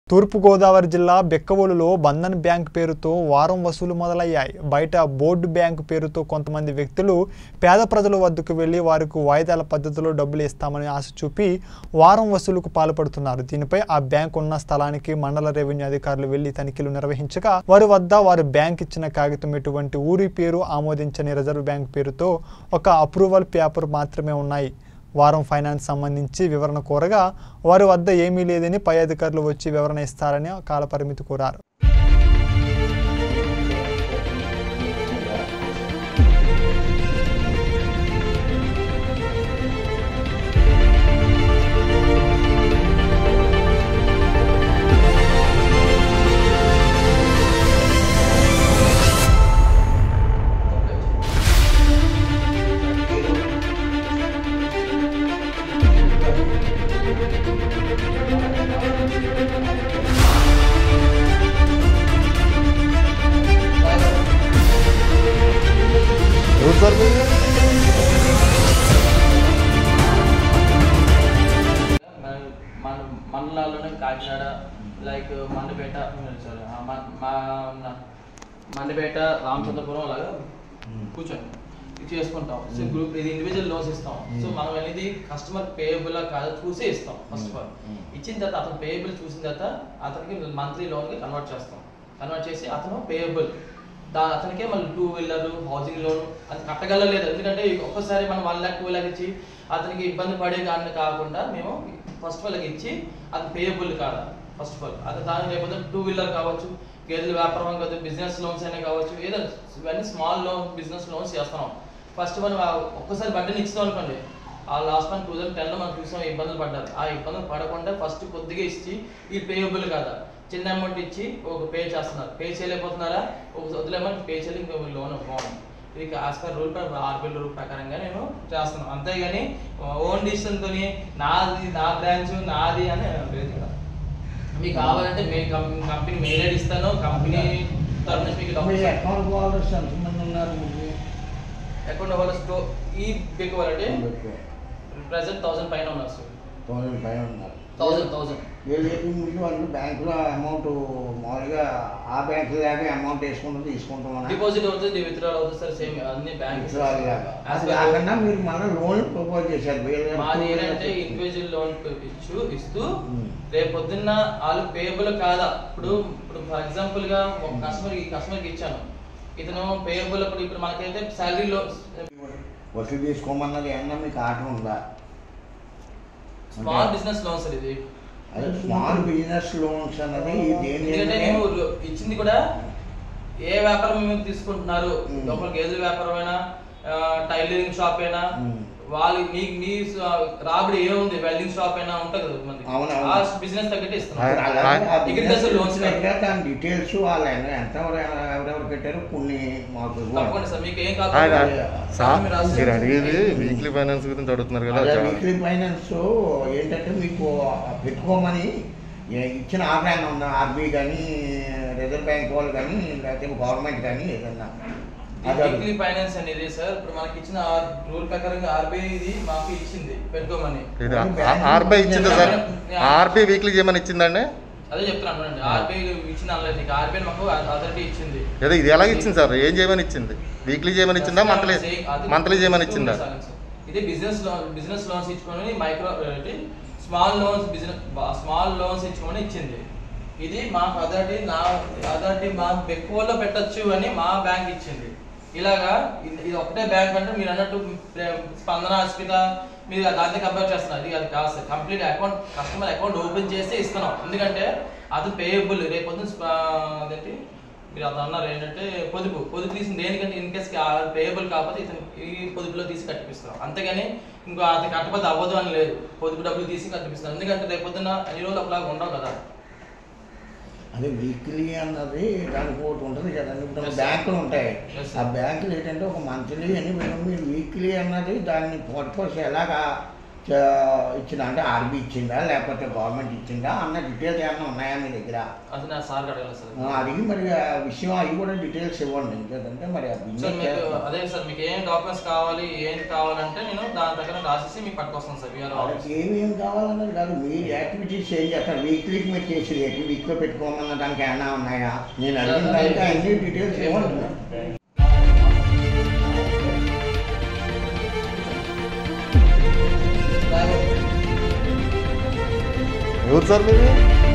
తూర్పుగోదావరి జిల్లా బెక్కవోలులో బంధన్ బ్యాంక్ పేరుతో వారం వసూలు మొదలయ్యాయి బయట బోర్డు బ్యాంక్ పేరుతో కొంతమంది వ్యక్తులు పేద ప్రజల వద్దకు వెళ్లి వారికి వాయిదాల పద్ధతిలో డబ్బులు ఇస్తామని ఆశ చూపి వారం వసూలుకు పాల్పడుతున్నారు దీనిపై ఆ బ్యాంక్ ఉన్న స్థలానికి మండల రెవెన్యూ అధికారులు వెళ్లి తనిఖీలు నిర్వహించగా వారి వద్ద వారు బ్యాంక్ ఇచ్చిన కాగితం ఎటువంటి ఊరి పేరు ఆమోదించని రిజర్వ్ బ్యాంక్ పేరుతో ఒక అప్రూవల్ పేపర్ మాత్రమే ఉన్నాయి వారం ఫైనాన్స్ సంబంధించి వివరణ కోరగా వారి వద్ద ఏమీ లేదని పై అధికారులు వచ్చి వివరణ ఇస్తారని కాలపరిమితి కోరారు మన మన మండలాల్లోనే కాకినాడ లైక్ మండపేట సారీ మా మన- మండపేట రామచంద్రపురం అలాగా కూర్చోండి ఇది చేసుకుంటాం సో గ్రూప్ ఇది ఇండివిజువల్ లోన్స్ ఇస్తాం సో మనం అనేది కస్టమర్ పేయబుల్ కాదు చూసి ఇస్తాం ఫస్ట్ ఆఫ్ ఆల్ ఇచ్చిన తర్వాత అతను పేయబుల్ చూసిన తర్వాత అతనికి మంత్లీ లోన్ కి కన్వర్ట్ చేస్తాం కన్వర్ట్ చేసి అతను పేయబుల్ దా అతనికే మళ్ళీ టూ వీలర్ హౌసింగ్ లోన్ అది కట్టగలలేదు ఎందుకంటే ఒక్కసారి మనం వన్ ల్యాక్ టూ ల్యాక్ ఇచ్చి అతనికి ఇబ్బంది పడే కానీ కాకుండా మేము ఫస్ట్ వాళ్ళకి ఇచ్చి అది పేయబుల్ కాదా ఫస్ట్ ఆఫ్ ఆల్ అది దాని లేకపోతే టూ వీలర్ కావచ్చు గేదెల వ్యాపారం కావచ్చు బిజినెస్ లోన్స్ అయినా కావచ్చు ఏదో ఇవన్నీ స్మాల్ లోన్ బిజినెస్ లోన్స్ చేస్తున్నాం ఫస్ట్ మనం ఆ ఒక్కసారి బడ్డని ఇస్తాం అనుకోండి ఆ లాస్ట్ మంత్ టూ థౌసండ్ టెన్లో మనం చూసాం ఇబ్బందులు పడ్డారు ఆ ఇబ్బందులు పడకుండా ఫస్ట్ కొద్దిగా ఇచ్చి ఈ పేయబుల్ కాదా చిన్న అమౌంట్ ఇచ్చి ఒక పే చేస్తున్నారు పే చేయలేకపోతున్నారా ఒక వదిలేమని పే చేయలేదు ఇంకో లోన్ బాగుంది ఇది as per rule RBI rule ప్రకారంగా నేను చేస్తున్నాను అంతేగాని ఓన్ డిసిషన్ తోని నాది నా బ్రాంచ్ నాది అని లేదు ఇక్కడ మీకు కావాలంటే మీ కంపెనీ మెయిల్ ఐడి ఇస్తాను కంపెనీ తరఫు నుంచి మీకు మీ డబ్బులు అకౌంట్ హోల్డర్స్ ఎంతమంది ఉన్నారు మీకు అకౌంట్ హోల్డర్స్ తో ఈ బిగ్ వాళ్ళంటే ప్రెసెంట్ థౌసండ్ పైన ఉన్నారు సార్ థౌసండ్ పైన ఉన్నారు థౌసండ్ థౌసండ్ ఏదైతే ముందు వాళ్ళు బ్యాంకులో అమౌంట్ మామూలుగా ఆ బ్యాంక్ లాగే అమౌంట్ వేసుకుంటూ తీసుకుంటామన్నా డిపాజిట్ అవుతుంది విత్డ్రాల్ అవుతుంది సార్ సేమ్ అన్ని బ్యాంక్ అది కాకుండా మీరు మళ్ళీ లోన్ ప్రపోజ్ చేశారు వేరే మాది ఏంటంటే ఇండివిజువల్ లోన్ ఇచ్చు ఇస్తూ ఉమ్. రేపు పొద్దున్న వాళ్ళు పేయబుల్ కాదా ఇప్పుడు ఇప్పుడు ఫర్ ఎగ్జాంపుల్ గా ఒక కస్టమర్ ఈ కస్టమర్ కి ఇచ్చాను ఇతను పేయబుల్ ఇప్పుడు ఇప్పుడు మనకైతే శాలరీ లో వసూలు తీసుకోమన్నది ఏమన్నా మీకు ఆట ఉందా స్మాల్ బిజినెస్ లోన్ సార్ ఇది అదే స్మాల్ బిజినెస్ లోన్స్ అన్నది దేని ఎందుకంటే మేము లో- ఇచ్చింది కూడా ఏ వ్యాపారం మేము తీసుకుంటున్నారు మ్మ్. లోపల గేదెల వ్యాపారం అయినా ఆ, టైలరింగ్ షాప్ అయినా మ్మ్. వాళ్ళు మీ మీ స- రాబడి ఏముంది వెల్డింగ్ షాప్ అయినా ఉంటుంది కదా మంది అవును, అవును. ఆ బిజినెస్ తగ్గట్టు ఇస్తున్నాం అలాగే ఆ Agriculture business loans దగ్గర దాని డీటెయిల్స్ వాళ్ళు ఎంత ఎంత ఎవరెవరు పెట్టారు కొన్ని మాకు ఇవ్వండి. తప్పకుండా సార్ మీకు ఏం ఆయన కావాలి సా- మీరు రాసి- మీరు అడిగేది వీక్లీ ఫైనాన్స్ గురించి అడుగుతున్నారు కదా అదే చాలా. వీక్లీ ఫైనాన్స్ ఏంటంటే మీకు పెట్టుకోమని ఏ- ఇచ్చిన ఆర్డర్ ఉందా ఆర్బీ కానీ రిజర్వ్ బ్యాంక్ వాళ్ళు కానీ లేకపోతే గవర్నమెంట్ కానీ ఏదన్నా అది అడుగు. వీక్లీ ఫైనాన్స్ అనేది సార్ ఇప్పుడు మనకి ఇచ్చిన రూల్ ప్రకారంగా ఆర్బీఐ ఇది మాకు ఇచ్చింది పెట్టుకోమని ఇది ఆర్బీఐ ఇచ్చిందా సార్ ఆర్బీఐ వీక్లీ చేయమని ఇచ్చిందండి అదే చెప్తున్నాను చూడండి ఆర్బీఐ ఇచ్చిన అనలేదు ఆర్బీఐ మాకు అథారిటీ ఇచ్చింది ఏదో ఇది ఎలా ఇచ్చింది సార్ ఏం చేయమని ఇచ్చింది వీక్లీ చేయమని ఇచ్చిందా మంత్లీ అది మంత్లీ చేయమని ఇచ్చిందా ఇది బిజినెస్ లోన్ బిజినెస్ లోన్స్ ఇచ్చుకొని micro small loans business small loans ఇచ్చుకొని ఇచ్చింది ఇది మాకు అథారిటీ నా అథారిటీ మా ఎక్కువలో పెట్టొచ్చు అని మా బ్యాంక్ ఇచ్చింది ఇలాగా ఇది ఇది ఒకటే బ్యాంక్ అంటే మీరు అన్నట్టు ప్రే- స్పందన అస్మిత మీరు దాన్ని కంపేర్ చేస్తున్నారు ఇది అది కాదు sir complete account customer account open చేసి ఇస్తున్నాం ఎందుకంటే అది పేయబుల్ రేపు పొద్దున్న అదేంటి మీరు అది అన్నారు ఏంటంటే పొదుపు పొదుపు తీసిన దేనికంటే ఇన్ కేస్ పేయబుల్ కాకపోతే ఇతను ఈ పొదుపులో తీసి కట్టిపిస్తాం అంతేగాని ఇంకో అది కట్టకపోతే అవ్వదు అని లేదు పొదుపు డబ్బులు తీసి కట్టిపిస్తాం ఎందుకంటే రేపు పొద్దున్న అన్ని రోజులు ఒకలాగా ఉండవు కదా అదే వీక్లీ అన్నది దానికి ఒకటి ఉంటుంది కదండి ఇప్పుడు Yes, sir. బ్యాంకులు ఉంటాయి Yes, sir. ఆ బ్యాంకులు ఏంటంటే ఒక మంత్లీ అని మీరు- మీరు వీక్లీ అన్నది దాన్ని పర్పస్ ఎలాగా చ- ఇచ్చిందా అంటే ఆర్బీ ఇచ్చిందా లేకపోతే గవర్నమెంట్ ఇచ్చిందా అన్న డీటెయిల్స్ ఏమైనా ఉన్నాయా మీ దగ్గర అది నా సార్ అడగాలి సార్ ఆ, అడిగి మరి ఆ విషయం అవి కూడా డీటెయిల్స్ ఇవ్వండి ఎందుకంటే మరి ఆ సార్ బిజినెస్ మీకు చేస్తున్నారు. అదే సార్ మీకు ఏం డాక్యుమెంట్స్ కావాలి ఏం కావాలంటే నేను దాని దగ్గర రాసేసి మీకు పట్టుకొస్తాను సార్ వీఆర్ వాళ్ళకి ఏమేం కావాలన్నది కాదు మీరు యాక్టివిటీస్ ఏం చేస్తారు వీక్లీకి మీరు చేసేది ఏంటి వీక్లో పెట్టుకోమన్న దానికి ఏమైనా ఉన్నాయా నేను అడిగిన దానికి అన్ని డీటెయిల్స్ ఇవ్వండి ఎవరు సార్ మీరు